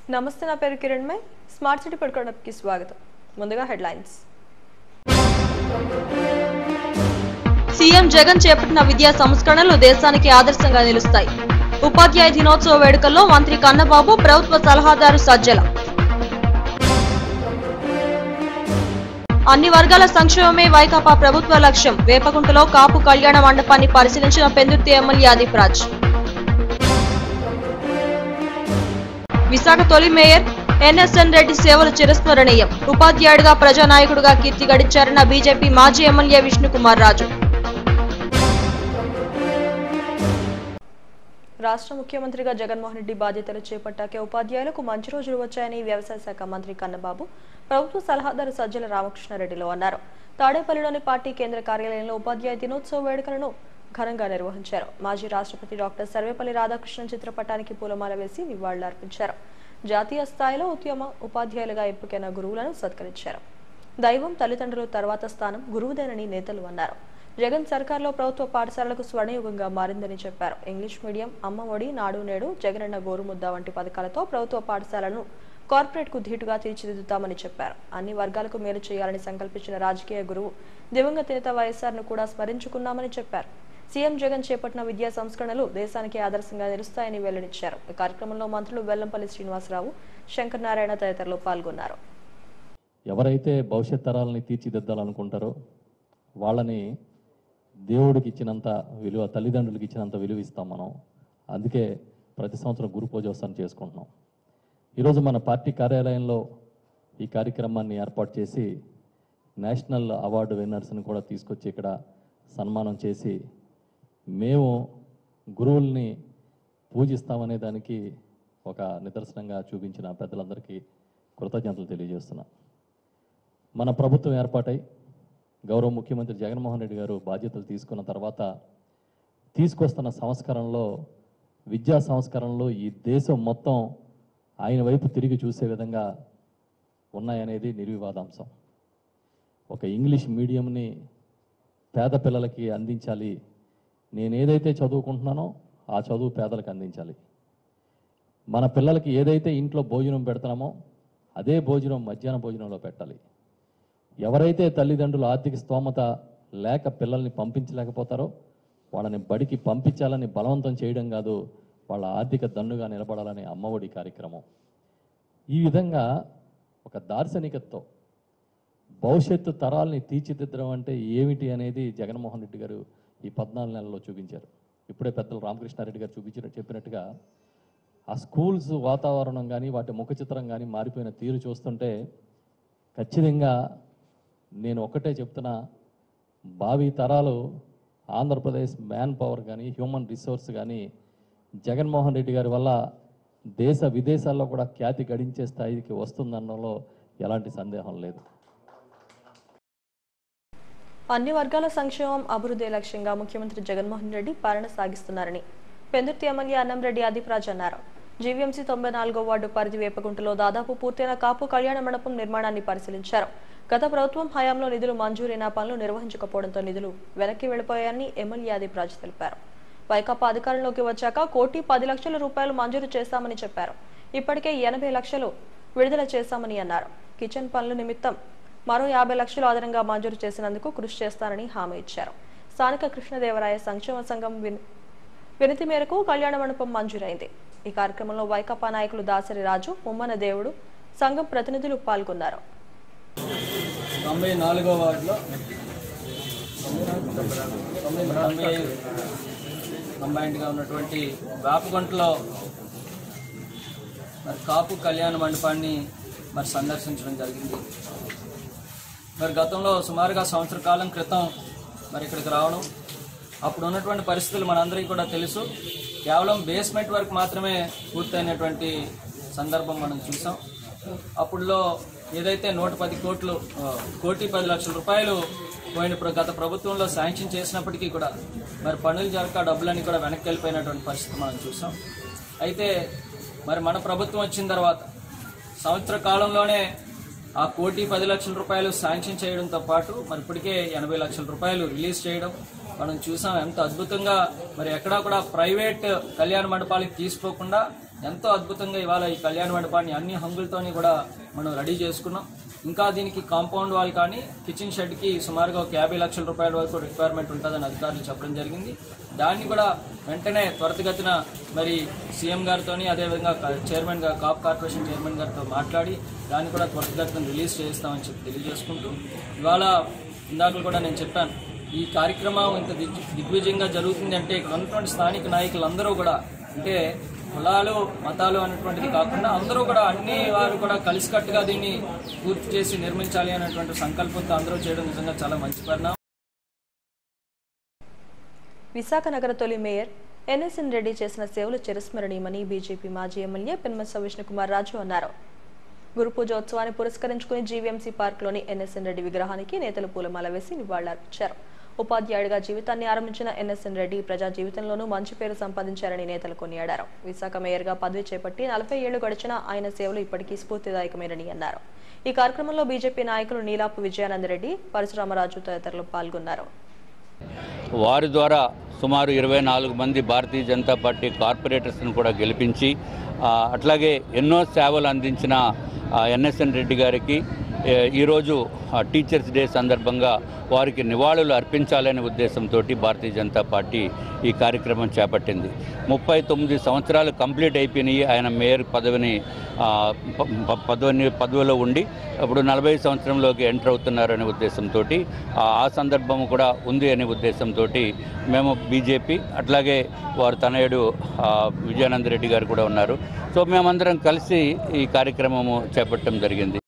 నమస్తే నా పేరు కిరణ్ మై స్మార్ట్ సిటీ పడుకోవడానికి స్వాగతం ముందుగా హెడ్లైన్స్ సీఎం జగన్ చేపట్టిన విద్యా సంస్కరణలు దేశానికి ఆదర్శంగా నిలుస్తాయి ఉపాధ్యాయ దినోత్సవ వేడుకల్లో మంత్రి కన్నబాబు ప్రభుత్వ సలహాదారు సజ్జల అన్ని వర్గాల సంక్షేమమే వైకాపా ప్రభుత్వ లక్ష్యం వేపకుంటలో కాపు కళ్యాణ మండపాన్ని పరిశీలించిన పెందుర్తి ఎమ్మెల్యే ఆదిప్ రాజ్ విశాఖ తొలి మేయర్ ఎన్ఎస్ఎన్ రెడ్డి సేవలు చిరస్మరణీయం ఉపాధ్యాయుడిగా ప్రజానాయకుడిగా కీర్తి గడించారన్న బీజేపీ మాజీ ఎమ్మెల్యే విష్ణుకుమార్ రాజు రాష్ట్ర ముఖ్యమంత్రిగా జగన్మోహన్ రెడ్డి బాధ్యతలు చేపట్టాకే ఉపాధ్యాయులకు మంచి రోజులు వచ్చాయని వ్యవసాయ శాఖ మంత్రి కన్నబాబు ప్రభుత్వ సలహాదారు సజ్జల రామకృష్ణారెడ్డిలో అన్నారు తాడేపల్లిలోని పార్టీ కేంద్ర కార్యాలయంలో ఉపాధ్యాయ దినోత్సవ వేడుకలను ఘనంగా నిర్వహించారు మాజీ రాష్ట్రపతి డాక్టర్ సర్వేపల్లి రాధాకృష్ణన్ చిత్రపటానికి పూలమాల వేసి నివాళులర్పించారు జాతీయ స్థాయిలో ఉద్యమ ఉపాధ్యాయులుగా ఎంపికైన గురువులను సత్కరించారు దైవం తల్లిదండ్రుల తర్వాత స్థానం గురువుదేనని నేతలు అన్నారు జగన్ సర్కార్లో ప్రభుత్వ పాఠశాలలకు స్వర్ణయుగంగా మారిందని చెప్పారు ఇంగ్లీష్ మీడియం అమ్మ ఒడి నాడు నేడు జగనన్న గోరుముద్ద వంటి పథకాలతో ప్రభుత్వ పాఠశాలను కార్పొరేట్ కు ధీటుగా తీర్చిదిద్దుతామని చెప్పారు అన్ని వర్గాలకు మేలు చేయాలని సంకల్పించిన రాజకీయ గురువు దివంగత నేత వైఎస్ఆర్ ను కూడా స్మరించుకున్నామని చెప్పారు సీఎం జగన్ చేపట్టిన విద్యా సంస్కరణలు దేశానికి ఆదర్శంగా నిలుస్తాయని వెల్లడించారు ఈ కార్యక్రమంలో మంత్రులు వెల్లంపల్లి శ్రీనివాసరావు శంకర్ నారాయణ తదితరులు పాల్గొన్నారు ఎవరైతే భవిష్యత్ తరాలని తీర్చిదిద్దాలనుకుంటారో వాళ్ళని దేవుడికి ఇచ్చినంత విలువ తల్లిదండ్రులకి ఇచ్చినంత విలువ ఇస్తాం మనం అందుకే ప్రతి సంవత్సరం గురు పూజోత్సవం చేసుకుంటున్నాం ఈరోజు మన పార్టీ కార్యాలయంలో ఈ కార్యక్రమాన్ని ఏర్పాటు చేసి నేషనల్ అవార్డు విన్నర్స్ని కూడా తీసుకొచ్చి ఇక్కడ సన్మానం చేసి మేము గురువుల్ని పూజిస్తామనే దానికి ఒక నిదర్శనంగా చూపించిన పెద్దలందరికీ కృతజ్ఞతలు తెలియజేస్తున్నా మన ప్రభుత్వం ఏర్పాటై గౌరవ ముఖ్యమంత్రి జగన్మోహన్ రెడ్డి గారు బాధ్యతలు తీసుకున్న తర్వాత తీసుకొస్తున్న సంస్కరణలో విద్యా సంస్కరణలో ఈ దేశం మొత్తం ఆయన వైపు తిరిగి చూసే విధంగా ఉన్నాయనేది నిర్వివాదాంశం ఒక ఇంగ్లీష్ మీడియంని పేద పిల్లలకి అందించాలి నేను ఏదైతే చదువుకుంటున్నానో ఆ చదువు పేదలకు అందించాలి మన పిల్లలకి ఏదైతే ఇంట్లో భోజనం పెడుతున్నామో అదే భోజనం మధ్యాహ్న భోజనంలో పెట్టాలి ఎవరైతే తల్లిదండ్రులు ఆర్థిక స్తోమత లేక పిల్లల్ని పంపించలేకపోతారో వాళ్ళని బడికి పంపించాలని బలవంతం చేయడం కాదు వాళ్ళ ఆర్థిక దన్నుగా నిలబడాలనే అమ్మఒడి కార్యక్రమం ఈ విధంగా ఒక దార్శనికతతో భవిష్యత్తు తరాల్ని తీర్చిదిద్దడం అంటే ఏమిటి అనేది జగన్మోహన్ రెడ్డి గారు ఈ పద్నాలుగు నెలల్లో చూపించారు ఇప్పుడే పెద్దలు రామకృష్ణారెడ్డి గారు చూపించిన చెప్పినట్టుగా ఆ స్కూల్స్ వాతావరణం కానీ వాటి ముఖ చిత్రం కానీ మారిపోయిన తీరు చూస్తుంటే ఖచ్చితంగా నేను ఒక్కటే చెప్తున్నా భావి తరాలు ఆంధ్రప్రదేశ్ మ్యాన్ పవర్ కానీ హ్యూమన్ రిసోర్స్ కానీ జగన్మోహన్ రెడ్డి గారి వల్ల దేశ విదేశాల్లో కూడా ఖ్యాతి గడించే స్థాయికి వస్తుందనడంలో ఎలాంటి సందేహం లేదు అన్ని వర్గాల సంక్షేమం అభివృద్ధి లక్ష్యంగా ముఖ్యమంత్రి జగన్మోహన్ రెడ్డి పాలన సాగిస్తున్నారని పెందుర్తి ఎమ్మెల్యే అన్నంరెడ్డి ఆదిప్రాజ్ అన్నారు జీవీఎంసీ తొంభై నాలుగో వార్డు పరిధి వేపగుంటలో దాదాపు పూర్తయిన కాపు కళ్యాణ మండపం నిర్మాణాన్ని పరిశీలించారు గత ప్రభుత్వం హయాంలో నిధులు మంజూరైన పనులు నిర్వహించకపోవడంతో నిధులు వెనక్కి వెళ్లిపోయాయని ఎమ్మెల్యే ఆదిప్రాజ్ తెలిపారు వైకాపా అధికారంలోకి వచ్చాక కోటి పది లక్షల రూపాయలు మంజూరు చేశామని చెప్పారు ఇప్పటికే ఎనభై లక్షలు విడుదల చేశామని అన్నారు కిచెన్ పనుల నిమిత్తం మరో యాభై లక్షలు అదనంగా మంజూరు చేసినందుకు కృషి చేస్తారని హామీ ఇచ్చారు స్థానిక కృష్ణదేవరాయ సంక్షేమ సంఘం విన్- వినతి మేరకు కళ్యాణ మండపం మంజూరైంది ఈ కార్యక్రమంలో వైకాపా నాయకులు దాసరి రాజు ముమ్మన దేవుడు సంఘం ప్రతినిధులు పాల్గొన్నారు తొంభై నాలుగో వార్డులో తొంభై తొంభై కంబైన్డ్గా ఉన్నటువంటి వేపగుంటలో మరి కాపు కళ్యాణ మండపాన్ని మరి సందర్శించడం జరిగింది మరి గతంలో సుమారుగా సంవత్సర కాలం క్రితం మరి ఇక్కడికి రావడం అప్పుడు ఉన్నటువంటి పరిస్థితులు మనందరికీ కూడా తెలుసు కేవలం బేస్మెంట్ వరకు మాత్రమే పూర్తయినటువంటి సందర్భం మనం చూసాం అప్పుడులో ఏదైతే నూట పది కోట్లు ఆ, కోటి పది లక్షల రూపాయలు పోయిన ప్ర- గత ప్రభుత్వంలో శాంక్షన్ చేసినప్పటికీ కూడా మరి పనులు జరగక డబ్బులన్నీ కూడా వెనక్కి వెళ్ళిపోయినటువంటి పరిస్థితి మనం చూసాం అయితే మరి మన ప్రభుత్వం వచ్చిన తర్వాత సంవత్సర కాలంలోనే ఆ కోటి పది లక్షల రూపాయలు శాంక్షన్ చేయడంతో పాటు మరి ఇప్పటికే ఎనభై లక్షల రూపాయలు రిలీజ్ చేయడం మనం చూసాం ఎంత అద్భుతంగా మరి ఎక్కడా కూడా ప్రైవేట్ కళ్యాణ మండపాలకి తీసుకోకుండా ఎంతో అద్భుతంగా ఇవాళ ఈ కళ్యాణ మండపాన్ని అన్ని హంగులతోని కూడా మనం రెడీ చేసుకున్నాం ఇంకా దీనికి కాంపౌండ్ వాల్ కానీ కిచెన్ షెడ్ కి సుమారుగా ఒక యాభై లక్షల రూపాయల వరకు రిక్వైర్మెంట్ ఉంటుందని అధికారులు చెప్పడం జరిగింది దాన్ని కూడా వెంటనే త్వరితగతిన మరి సీఎం గారితోని అదేవిధంగా చైర్మన్ గా కాప్ కార్పొరేషన్ చైర్మన్ గారితో మాట్లాడి దాన్ని కూడా త్వరితగతిన రిలీజ్ చేస్తామని చెప్పి తెలియజేసుకుంటూ ఇవాళ ఇందాక కూడా నేను చెప్పాను ఈ కార్యక్రమం ఇంత దిగ్ దిగ్విజయంగా జరుగుతుంది అంటే ఇక్కడ ఉన్నటువంటి స్థానిక నాయకులందరూ కూడా అంటే కులాలు మతాలు అనేటువంటిది కాకుండా అందరూ కూడా అన్ని వారు కూడా కలిసికట్టుగా దీన్ని పూర్తి చేసి నిర్మించాలి అనేటువంటి సంకల్పంతో అందరూ చేయడం నిజంగా చాలా మంచి పరిణామం విశాఖ నగర తొలి మేయర్ ఎన్ఎస్ఎన్ రెడ్డి చేసిన సేవలు చిరస్మరణీయమని బీజేపీ మాజీ ఎమ్మెల్యే పెన్మస విష్ణుకుమార్ రాజు అన్నారు గురు పూజోత్సవాన్ని పురస్కరించుకుని జీవీఎంసీ పార్క్లోని ఎన్ఎస్ఎన్ రెడ్డి విగ్రహానికి నేతలు పూలమాల వేసి నివాళులర్పించారు ఉపాధ్యాయుడిగా జీవితాన్ని ఆరంభించిన ఎన్ఎస్ఎన్ రెడ్డి ప్రజా జీవితంలోనూ మంచి పేరు సంపాదించారని నేతలు కొనియాడారు విశాఖ మేయర్గా పదవి చేపట్టి నలభై ఏళ్లు గడిచిన ఆయన సేవలు ఇప్పటికీ స్ఫూర్తిదాయకమేనని అన్నారు ఈ కార్యక్రమంలో బీజేపీ నాయకులు నీలాపు విజయానందరెడ్డి పరశురామరాజు తదితరులు పాల్గొన్నారు వారి ద్వారా సుమారు ఇరవై నాలుగు మంది భారతీయ జనతా పార్టీ కార్పొరేటర్స్ను కూడా గెలిపించి ఆ, అట్లాగే ఎన్నో సేవలు అందించిన ఆ, ఎన్ఎస్ఎన్ రెడ్డి గారికి ఏ, ఈరోజు ఆ, టీచర్స్ డే సందర్భంగా వారికి నివాళులు అర్పించాలనే ఉద్దేశంతో భారతీయ జనతా పార్టీ ఈ కార్యక్రమం చేపట్టింది ముప్పై తొమ్మిది సంవత్సరాలు కంప్లీట్ అయిపోయినాయి ఆయన మేయర్ పదవిని ఆ, ప- ప- పదవిని పదవిలో ఉండి ఇప్పుడు నలభై సంవత్సరంలోకి ఎంటర్ అవుతున్నారనే ఉద్దేశంతో ఆ సందర్భం కూడా ఉంది అనే ఉద్దేశంతో మేము బీజేపీ అట్లాగే వారు తనయుడు ఆ, విజయానంద రెడ్డి గారు కూడా ఉన్నారు సో మేమందరం కలిసి ఈ కార్యక్రమము చేపట్టడం జరిగింది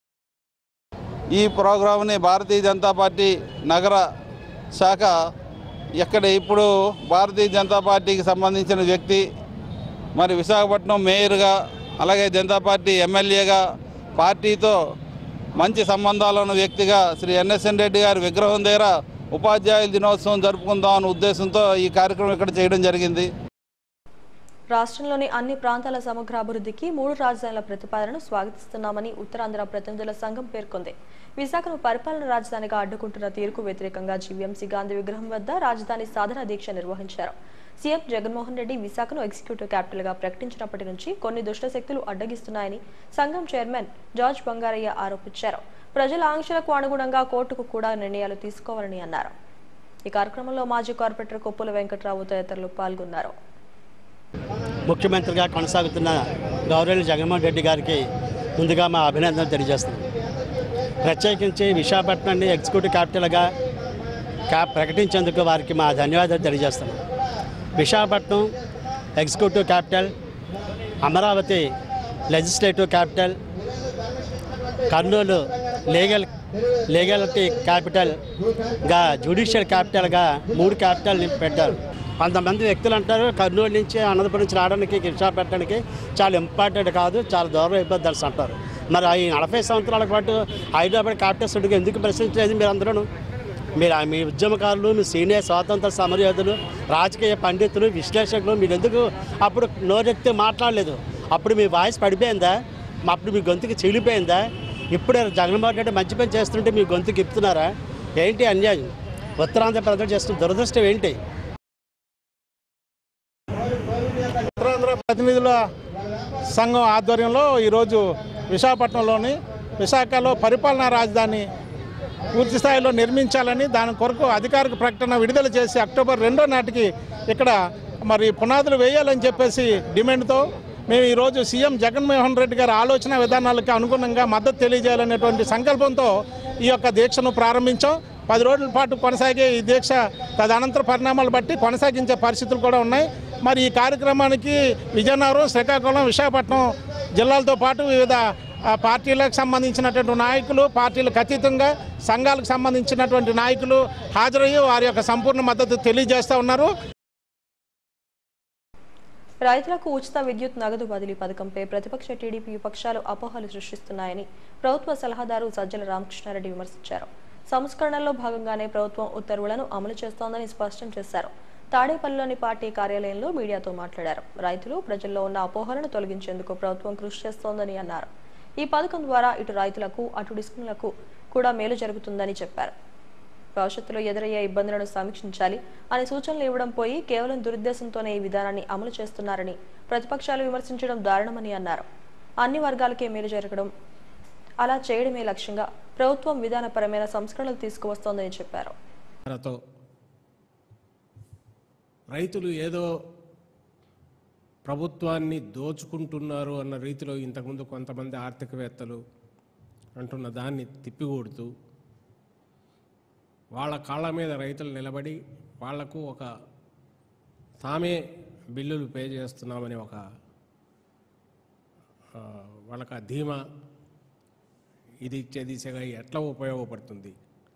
ఈ ప్రోగ్రాంని భారతీయ జనతా పార్టీ నగర శాఖ ఎక్కడ ఇప్పుడు భారతీయ జనతా పార్టీకి సంబంధించిన వ్యక్తి మరి విశాఖపట్నం మేయర్గా అలాగే జనతా పార్టీ ఎమ్మెల్యేగా పార్టీతో మంచి సంబంధాలు ఉన్న వ్యక్తిగా శ్రీ ఎన్ఎస్ఎన్ రెడ్డి గారి విగ్రహం దగ్గర ఉపాధ్యాయుల దినోత్సవం జరుపుకుందాం అనే ఉద్దేశంతో ఈ కార్యక్రమం ఇక్కడ చేయడం జరిగింది రాష్ట్రంలోని అన్ని ప్రాంతాల సమగ్ర అభివృద్ధికి మూడు రాజధానుల ప్రతిపాదనను స్వాగతిస్తున్నామని ఉత్తరాంధ్ర ప్రతినిధుల సంఘం పేర్కొంది విశాఖను పరిపాలన రాజధానిగా అడ్డుకుంటున్న తీరుకు వ్యతిరేకంగా జీవీఎంసీ గాంధీ విగ్రహం వద్ద రాజధాని సాధన దీక్ష నిర్వహించారు సీఎం జగన్మోహన్ రెడ్డి విశాఖను ఎగ్జిక్యూటివ్ క్యాపిటల్ గా ప్రకటించినప్పటి నుంచి కొన్ని దుష్ట శక్తులు అడ్డగిస్తున్నాయని సంఘం చైర్మన్ జార్జ్ బంగారయ్య ఆరోపించారు ప్రజల ఆంక్షలకు అనుగుణంగా కోర్టుకు కూడా నిర్ణయాలు తీసుకోవాలని అన్నారు ఈ కార్యక్రమంలో మాజీ కార్పొరేటర్ కొప్పుల వెంకట్రావు తదితరులు పాల్గొన్నారు ముఖ్యమంత్రిగా కొనసాగుతున్న గౌరవ జగన్మోహన్ రెడ్డి గారికి ముందుగా మా అభినందనలు తెలియజేస్తున్నాం ప్రత్యేకించి విశాఖపట్నాన్ని ఎగ్జిక్యూటివ్ క్యాపిటల్గా క్యా ప్రకటించేందుకు వారికి మా ధన్యవాదాలు తెలియజేస్తున్నాం Visakhapatnam executive capital Amaravati legislative capital Kurnool legal legality క్యాపిటల్గా జ్యుడిషియల్ క్యాపిటల్గా మూడు క్యాపిటల్ పెట్టారు కొంతమంది వ్యక్తులు అంటారు కర్నూలు నుంచి అనంతపురం నుంచి రావడానికి విశాఖపట్నానికి చాలా ఇంపార్టెంట్ కాదు చాలా దూరం అయిపోద్ది అంటారు మరి ఈ నలభై సంవత్సరాల పాటు హైదరాబాద్ క్యాపిటల్ సిటీకి ఎందుకు ప్రశ్నించలేదు మీరు అందరూ మీరు ఆ- మీ ఉద్యమకారులు మీ సీనియర్ స్వాతంత్ర సమరయోధులు రాజకీయ పండితులు విశ్లేషకులు మీరు ఎందుకు అప్పుడు నోరెత్తి మాట్లాడలేదు అప్పుడు మీ వాయిస్ పడిపోయిందా మా- అప్పుడు మీ గొంతుకి చీలిపోయిందా ఇప్పుడే జగన్మోహన్ రెడ్డి మంచి పని చేస్తుంటే మీ గొంతుకి ఇప్పుతున్నారా ఏంటి అన్యాయం ఉత్తరాంధ్ర ప్రజలు చేస్తున్న దురదృష్టం ఏంటి ఉత్తరాంధ్ర ప్రతినిధుల సంఘం ఆధ్వర్యంలో ఈరోజు విశాఖపట్నంలోని విశాఖలో పరిపాలనా రాజధాని పూర్తి స్థాయిలో నిర్మించాలని దాని కొరకు అధికారిక ప్రకటన విడుదల చేసి అక్టోబర్ రెండో నాటికి ఇక్కడ మరి పునాదులు వేయాలని చెప్పేసి డిమాండ్తో మేము ఈరోజు సీఎం జగన్మోహన్ రెడ్డి గారి ఆలోచన విధానాలకు అనుగుణంగా మద్దతు తెలియజేయాలనేటువంటి సంకల్పంతో ఈ యొక్క దీక్షను ప్రారంభించాం పది రోజుల పాటు కొనసాగే ఈ దీక్ష తదనంతర పరిణామాలు బట్టి కొనసాగించే పరిస్థితులు కూడా ఉన్నాయి మరి ఈ కార్యక్రమానికి విజయనగరం శ్రీకాకుళం విశాఖపట్నం జిల్లాలతో పాటు వివిధ ఆ, పార్టీలకు సంబంధించినటువంటి నాయకులు పార్టీలకు అతీతంగా సంఘాలకు సంబంధించినటువంటి నాయకులు హాజరయ్యి వారి యొక్క సంపూర్ణ మద్దతు తెలియజేస్తూ ఉన్నారు రైతులకు ఉచిత విద్యుత్ నగదు బదిలీ పథకంపై ప్రతిపక్ష టీడీపీ విపక్షాలు అపోహలు సృష్టిస్తున్నాయని ప్రభుత్వ సలహాదారు సజ్జల రామకృష్ణారెడ్డి విమర్శించారు సంస్కరణల్లో భాగంగానే ప్రభుత్వం ఉత్తర్వులను అమలు చేస్తోందని స్పష్టం చేశారు తాడేపల్లిలోని పార్టీ కార్యాలయంలో మీడియాతో మాట్లాడారు రైతులు ప్రజల్లో ఉన్న అపోహలను తొలగించేందుకు ప్రభుత్వం కృషి చేస్తోందని అన్నారు ఈ పథకం ద్వారా ఇటు రైతులకు అటు డిస్కులకు కూడా మేలు జరుగుతుందని చెప్పారు భవిష్యత్తులో ఎదురయ్యే ఇబ్బందులను సమీక్షించాలి అనే సూచనలు ఇవ్వడం పోయి కేవలం దురుద్దేశంతోనే ఈ విధానాన్ని అమలు చేస్తున్నారని ప్రతిపక్షాలు విమర్శించడం దారుణమని అన్నారు అన్ని వర్గాలకే మేలు జరగడం అలా చేయడమే లక్ష్యంగా ప్రభుత్వం విధానపరమైన సంస్కరణలు తీసుకువస్తోందని చెప్పారు తో రైతులు ఏదో ప్రభుత్వాన్ని దోచుకుంటున్నారు అన్న రీతిలో ఇంతకుముందు కొంతమంది ఆర్థికవేత్తలు అంటున్న దాన్ని తిప్పికొడుతూ వాళ్ళ కాళ్ళ మీద రైతులు నిలబడి వాళ్లకు ఒక తామే బిల్లులు పే చేస్తున్నామని ఒక ఆ, వాళ్ళకి ఆ ధీమా ఇది ఇచ్చే దిశగా ఎట్లా ఉపయోగపడుతుంది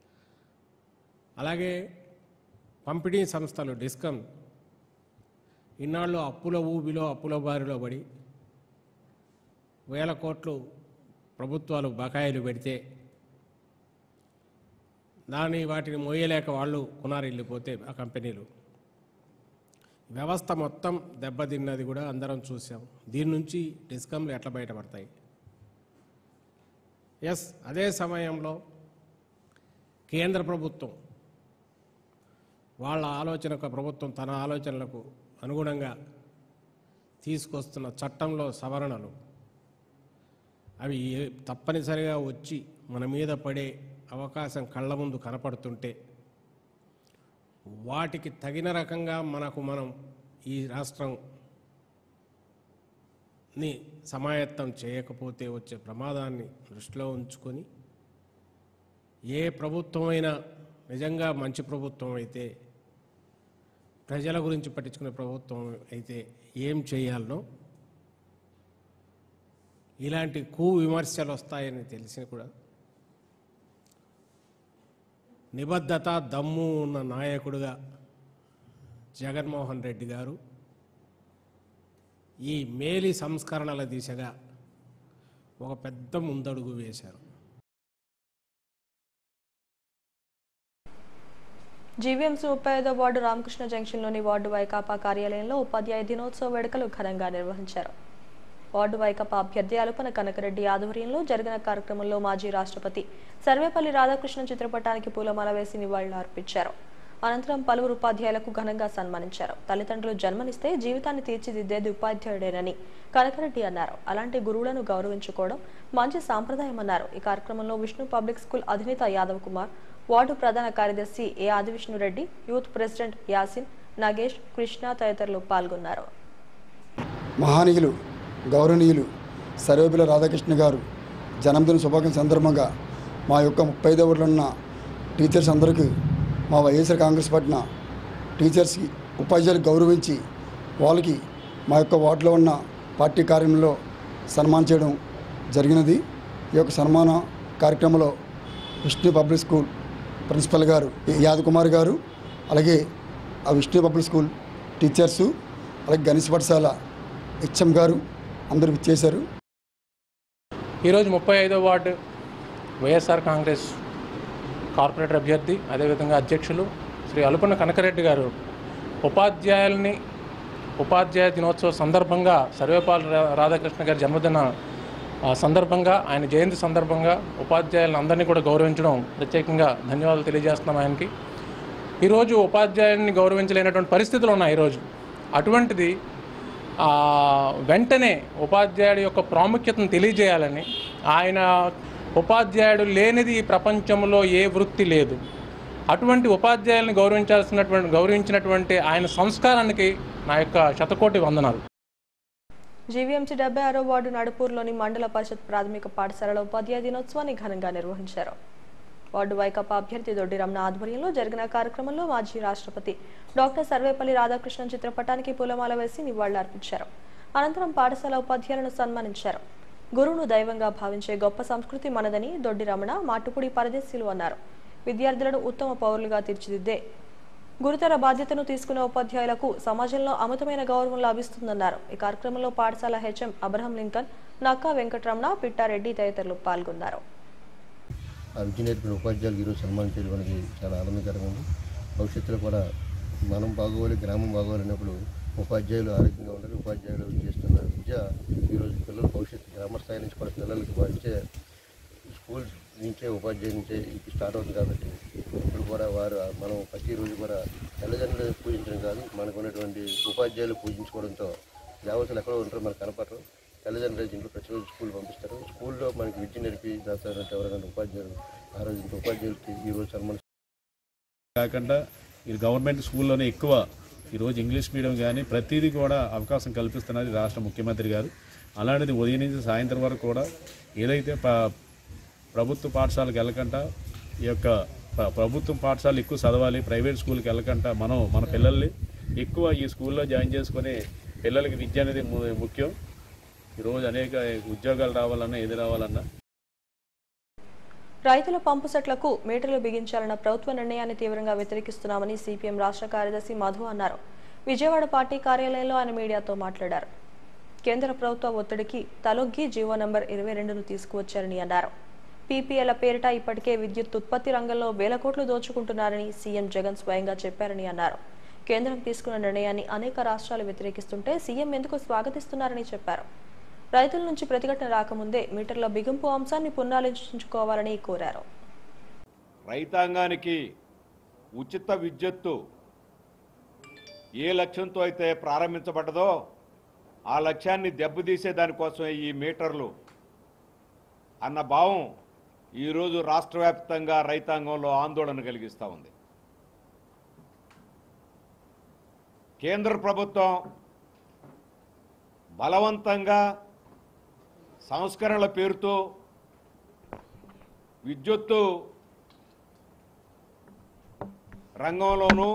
అలాగే పంపిణీ సంస్థలు డిస్కమ్ ఇన్నాళ్ళు అప్పుల ఊబిలో అప్పుల బారిలో పడి వేల కోట్లు ప్రభుత్వాలు బకాయిలు పెడితే దాని వాటిని మోయలేక వాళ్ళు కునారిల్లిపోతే ఆ కంపెనీలు వ్యవస్థ మొత్తం దెబ్బతిన్నది కూడా అందరం చూసాం దీని నుంచి డిస్కమ్లు ఎట్లా బయటపడతాయి ఎస్ అదే సమయంలో కేంద్ర ప్రభుత్వం వాళ్ళ ఆలోచనకు ప్రభుత్వం తన ఆలోచనలకు అనుగుణంగా తీసుకొస్తున్న చట్టంలో సవరణలు అవి ఏ- తప్పనిసరిగా వచ్చి మన మీద పడే అవకాశం కళ్ళ ముందు కనపడుతుంటే వాటికి తగిన రకంగా మనకు మనం ఈ రాష్ట్రంని సమాయత్తం చేయకపోతే వచ్చే ప్రమాదాన్ని దృష్టిలో ఉంచుకొని ఏ ప్రభుత్వమైనా నిజంగా మంచి ప్రభుత్వం అయితే ప్రజల గురించి పట్టించుకునే ప్రభుత్వం అయితే ఏం చేయాలనో ఇలాంటి కూ విమర్శలు వస్తాయని తెలిసి కూడా నిబద్ధత దమ్ము ఉన్న నాయకుడుగా జగన్మోహన్ రెడ్డి గారు ఈ మేలి సంస్కరణల దిశగా ఒక పెద్ద ముందడుగు వేశారు జీవీఎంసీ ముప్పై ఐదో వార్డు రామకృష్ణ జంక్షన్లోని వార్డు వైకాపా కార్యాలయంలో ఉపాధ్యాయ దినోత్సవ వేడుకలు ఘనంగా నిర్వహించారు వార్డు వైకాపా అభ్యర్థి అలుపన కనకరెడ్డి ఆధ్వర్యంలో జరిగిన కార్యక్రమంలో మాజీ రాష్ట్రపతి సర్వేపల్లి రాధాకృష్ణన్ చిత్రపటానికి పూలమాల వేసి నివాళులు అర్పించారు అనంతరం పలువురు ఉపాధ్యాయులకు ఘనంగా సన్మానించారు తల్లిదండ్రులు జన్మనిస్తే జీవితాన్ని తీర్చిదిద్దేది ఉపాధ్యాయుడేనని కనకరెడ్డి అన్నారు అలాంటి గురువులను గౌరవించుకోవడం మంచి సాంప్రదాయమన్నారు ఈ కార్యక్రమంలో విష్ణు పబ్లిక్ స్కూల్ అధినేత యాదవ్ కుమార్ వార్డు ప్రధాన కార్యదర్శి A Adivishnureddy youth president Yasin Nagesh Krishna తదితరులు పాల్గొన్నారు మహానీయులు గౌరవనీయులు సర్వేపల్లి రాధాకృష్ణ గారు జన్మదిన శుభాకాంక్ష సందర్భంగా మా యొక్క ముప్పై ఐదు ఉన్న టీచర్స్ అందరికీ మా వైఎస్ఆర్ కాంగ్రెస్ పార్టీన టీచర్స్కి ఉపాధ్యాయులు గౌరవించి వాళ్ళకి మా యొక్క వార్డులో ఉన్న పార్టీ కార్యంలో సన్మానం చేయడం జరిగినది ఈ యొక్క సన్మాన కార్యక్రమంలో విష్ణు పబ్లిక్ స్కూల్ ప్రిన్సిపల్ గారు యాదకుమార్ గారు అలాగే ఆ విష్ణు పబ్లిక్ స్కూల్ టీచర్సు అలాగే గణేష్ పాఠశాల హెచ్ఎం గారు అందరూ ఇచ్చేశారు ఈరోజు ముప్పై ఐదో వార్డు వైఎస్ఆర్ కాంగ్రెస్ కార్పొరేటర్ అభ్యర్థి అదేవిధంగా అధ్యక్షులు శ్రీ అలుపన కనకరెడ్డి గారు ఉపాధ్యాయుల్ని ఉపాధ్యాయ దినోత్సవ సందర్భంగా సర్వేపాల్ రా- రాధాకృష్ణ గారి జన్మదిన ఆ, సందర్భంగా ఆయన జయంతి సందర్భంగా ఉపాధ్యాయులను అందరినీ కూడా గౌరవించడం ప్రత్యేకంగా ధన్యవాదాలు తెలియజేస్తున్నాం ఆయనకి ఈరోజు ఉపాధ్యాయుల్ని గౌరవించలేనటువంటి పరిస్థితులు ఉన్నాయి ఈరోజు అటువంటిది ఆ, వెంటనే ఉపాధ్యాయుడి యొక్క ప్రాముఖ్యతను తెలియజేయాలని ఆయన ఉపాధ్యాయుడు లేనిది ఈ ప్రపంచంలో ఏ వృత్తి లేదు అటువంటి ఉపాధ్యాయుల్ని గౌరవించాల్సినటువంటి గౌరవించినటువంటి ఆయన సంస్కారానికి నా యొక్క శతకోటి వందనాలు జీవీఎంసీ డెబ్బై ఆరో వార్డు నడుపూరులోని మండల పరిషత్ ప్రాథమిక పాఠశాలలో ఉపాధ్యాయ దినోత్సవాన్ని ఘనంగా నిర్వహించారు వార్డు వైకాపా అభ్యర్థి దొడ్డి రమణ ఆధ్వర్యంలో జరిగిన కార్యక్రమంలో మాజీ రాష్ట్రపతి డాక్టర్ సర్వేపల్లి రాధాకృష్ణన్ చిత్రపటానికి పూలమాల వేసి నివాళులర్పించారు అనంతరం పాఠశాల ఉపాధ్యాయులను సన్మానించారు గురువును దైవంగా భావించే గొప్ప సంస్కృతి మనదని దొడ్డి రమణ మాటుపుడి పరదేశీలు అన్నారు విద్యార్థులను ఉత్తమ పౌరులుగా తీర్చిదిద్దే గురుతర బాధ్యతను తీసుకున్న ఉపాధ్యాయులకు సమాజంలో అమితమైన గౌరవం లభిస్తుందన్నారు ఈ కార్యక్రమంలో పాఠశాల HM Abraham Lincoln Nakka Venkataramana Pittareddy తదితరులు పాల్గొన్నారు ఆ విద్య నేర్పిన ఉపాధ్యాయులకు ఈరోజు సన్మానించడం మనకి చాలా ఆనందకరంగా ఉంది భవిష్యత్తులో కూడా మనం బాగోవాలి గ్రామం బాగోవాలన్నప్పుడు ఉపాధ్యాయులు ఆరోగ్యంగా ఉండాలి ఉపాధ్యాయులు చేస్తున్న విద్య ఈరోజు పిల్లలు భవిష్యత్తు గ్రామ స్థాయి నుంచి కూడా పిల్లలకి వారించే స్కూల్ నుంచే ఉపాధ్యాయుల నుంచే ఇది స్టార్ట్ అవుతుంది కాబట్టి ఇప్పుడు కూడా వారు మనం ప్రతిరోజు కూడా తల్లిదండ్రులు పూజించడం కాదు మనకు ఉన్నటువంటి ఉపాధ్యాయులు పూజించుకోవడంతో దేవతలు ఎక్కడో ఉంటారో మనకు కనపడరు తల్లిదండ్రులు ఇంట్లో ప్రతిరోజు స్కూల్ పంపిస్తారు స్కూల్లో మనకి విద్య నేర్పి దాని ఎవరైనా ఉపాధ్యాయులు ఆ రోజు ఇంత ఉపాధ్యాయులకి ఈరోజు సన్మానం కాకుండా ఈ గవర్నమెంట్ స్కూల్లోనే ఎక్కువ ఈరోజు ఇంగ్లీష్ మీడియం కానీ ప్రతిదీ కూడా అవకాశం కల్పిస్తున్నది రాష్ట్ర ముఖ్యమంత్రి గారు అలాంటిది ఉదయం నుంచి సాయంత్రం వరకు కూడా ఏదైతే ప్ర- ప్రభుత్వ పాఠశాలకు వెళ్ళకుండా ఈ యొక్క ప్ర- ప్రభుత్వ పాఠశాలలు ఎక్కువ చదవాలి ప్రైవేట్ స్కూల్కి వెళ్ళకుండా మనం మన పిల్లల్ని ఎక్కువ ఈ స్కూల్లో జాయిన్ చేసుకొని పిల్లలకి విద్య అనేది ము- ముఖ్యం ఈరోజు అనేక ఉద్యోగాలు రావాలన్నా ఏది రావాలన్నా రైతుల పంపు సెట్లకు మీటర్లు బిగించాలన్న ప్రభుత్వ నిర్ణయాన్ని తీవ్రంగా వ్యతిరేకిస్తున్నామని సిపిఎం రాష్ట్ర కార్యదర్శి మధు అన్నారు విజయవాడ పార్టీ కార్యాలయంలో ఆయన మీడియాతో మాట్లాడారు కేంద్ర ప్రభుత్వ ఒత్తిడికి తలొగ్గి జీవో నంబర్ ఇరవై రెండును తీసుకువచ్చారని అన్నారు పీపీఎల పేరిట ఇప్పటికే విద్యుత్ ఉత్పత్తి రంగంలో వేల కోట్లు దోచుకుంటున్నారని సీఎం జగన్ స్వయంగా చెప్పారని అన్నారు కేంద్రం తీసుకున్న నిర్ణయాన్ని అనేక రాష్ట్రాలు వ్యతిరేకిస్తుంటే సీఎం ఎందుకు స్వాగతిస్తున్నారని చెప్పారు రైతుల నుంచి ప్రతిఘటన రాకముందే మీటర్ల బిగింపు అంశాన్ని పునరాలోచించుకోవాలని కోరారు రైతాంగానికి ఉచిత విద్యుత్తు ఏ లక్ష్యంతో అయితే ప్రారంభించబడ్డదో ఆ లక్ష్యాన్ని దెబ్బతీసే దానికోసమే ఈ మీటర్లు అన్న భావం ఈరోజు రాష్ట్ర వ్యాప్తంగా రైతాంగంలో ఆందోళన కలిగిస్తూ ఉంది కేంద్ర ప్రభుత్వం బలవంతంగా సంస్కరణల పేరుతో విద్యుత్తు రంగంలోనూ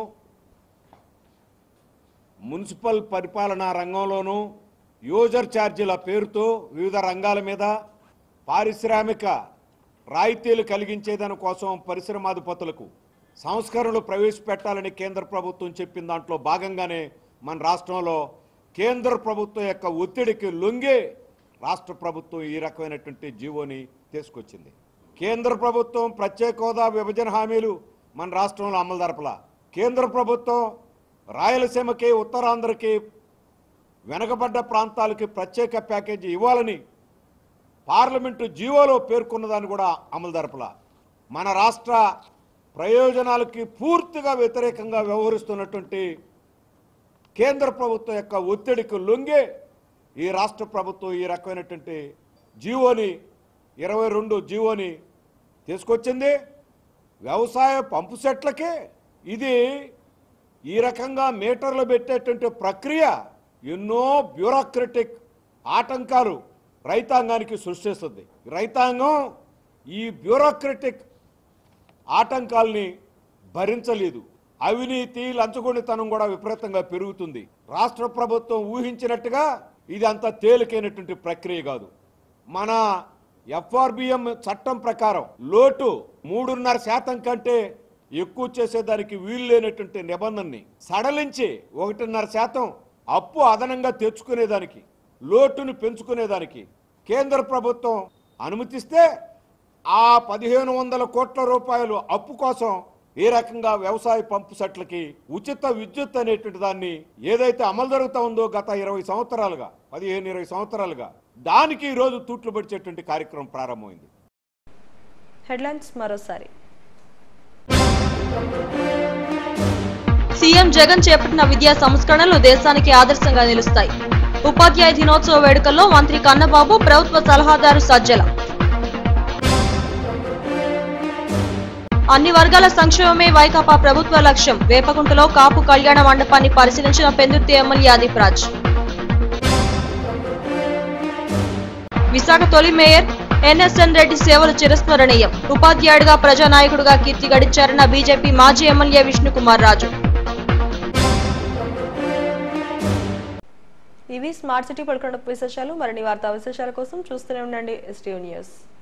మున్సిపల్ పరిపాలనా రంగంలోనూ యూజర్ ఛార్జీల పేరుతో వివిధ రంగాల మీద పారిశ్రామిక రాయితీలు కలిగించేదాని కోసం పరిశ్రమాధిపతులకు సంస్కరణలు ప్రవేశపెట్టాలని కేంద్ర ప్రభుత్వం చెప్పిన దాంట్లో భాగంగానే మన రాష్ట్రంలో కేంద్ర ప్రభుత్వం యొక్క ఒత్తిడికి లొంగి రాష్ట్ర ప్రభుత్వం ఈ రకమైనటువంటి జీవోని తీసుకొచ్చింది కేంద్ర ప్రభుత్వం ప్రత్యేక హోదా విభజన హామీలు మన రాష్ట్రంలో అమలు జరపల కేంద్ర ప్రభుత్వం రాయలసీమకి ఉత్తరాంధ్రకి వెనకబడ్డ ప్రాంతాలకి ప్రత్యేక ప్యాకేజీ ఇవ్వాలని పార్లమెంటు జీవోలో పేర్కొన్నదాన్ని కూడా అమలు జరపల మన రాష్ట్ర ప్రయోజనాలకి పూర్తిగా వ్యతిరేకంగా వ్యవహరిస్తున్నటువంటి కేంద్ర ప్రభుత్వం యొక్క ఒత్తిడికి లొంగే ఈ రాష్ట్ర ప్రభుత్వం ఈ రకమైనటువంటి జీవోని ఇరవై రెండు జీవోని తీసుకొచ్చింది వ్యవసాయ పంపు సెట్లకే ఇది ఈ రకంగా మీటర్లు పెట్టేటువంటి ప్రక్రియ ఎన్నో బ్యూరోక్రటిక్ ఆటంకాలు రైతాంగానికి సృష్టిస్తుంది రైతాంగం ఈ బ్యూరోక్రటిక్ ఆటంకాల్ని భరించలేదు అవినీతి లంచగొండితనం కూడా విపరీతంగా పెరుగుతుంది రాష్ట్ర ప్రభుత్వం ఊహించినట్టుగా ఇది అంత తేలికైనటువంటి ప్రక్రియ కాదు మన ఎఫ్ఆర్బిఎం చట్టం ప్రకారం లోటు మూడున్నర శాతం కంటే ఎక్కువ చేసేదానికి వీలు లేనటువంటి నిబంధనని సడలించి ఒకటిన్నర శాతం అప్పు అదనంగా తెచ్చుకునేదానికి లోటును పెంచుకునేదానికి కేంద్ర ప్రభుత్వం అనుమతిస్తే ఆ పదిహేను వందల కోట్ల రూపాయలు అప్పు కోసం ఏ రకంగా వ్యవసాయ పంపు సెట్లకి ఉచిత విద్యుత్ అనేటువంటి దాన్ని ఏదైతే అమలు జరుగుతా ఉందో గత ఇరవై సంవత్సరాలుగా పదిహేను ఇరవై సంవత్సరాలుగా దానికి ఈ రోజు తూట్లు పడిచేటువంటి కార్యక్రమం ప్రారంభమైంది హెడ్లైన్స్ మరోసారి సీఎం జగన్ చేపట్టిన విద్యా సంస్కరణలు దేశానికి ఆదర్శంగా నిలుస్తాయి ఉపాధ్యాయ దినోత్సవ వేడుకల్లో మంత్రి కన్నబాబు ప్రభుత్వ సలహాదారు సజ్జల అన్ని వర్గాల సంక్షేమమే వైకాపా ప్రభుత్వ లక్ష్యం వేపగుంటలో కాపు కళ్యాణ మండపాన్ని పరిశీలించిన పెందుర్తి ఎమ్మెల్యే ఆదిప్ రాజ్ విశాఖ తొలి మేయర్ ఎన్ఎస్ఎన్ రెడ్డి సేవలు చిరస్మరణీయం ఉపాధ్యాయుడిగా ప్రజానాయకుడిగా కీర్తి గడించారన్న బీజేపీ మాజీ ఎమ్మెల్యే విష్ణుకుమార్ రాజు ఇవి స్మార్ట్ సిటీ పడుకున్న విశేషాలు మరిన్ని వార్తా విశేషాల కోసం చూస్తూనే ఉండండి ఎస్టీవ్ న్యూస్